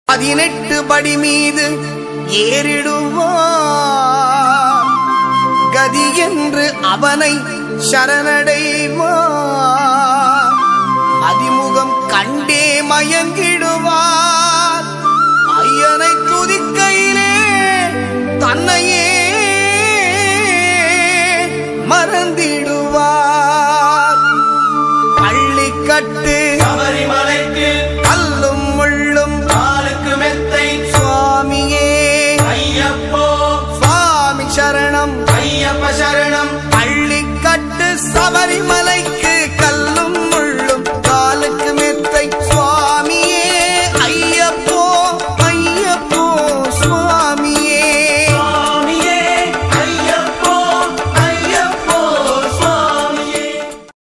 பதினெட்டு படி மீது ஏறிடுவான் கதி என்று அவனை சரணடைவான் அதிமுகம் கண்டே மயங்கிடுவான்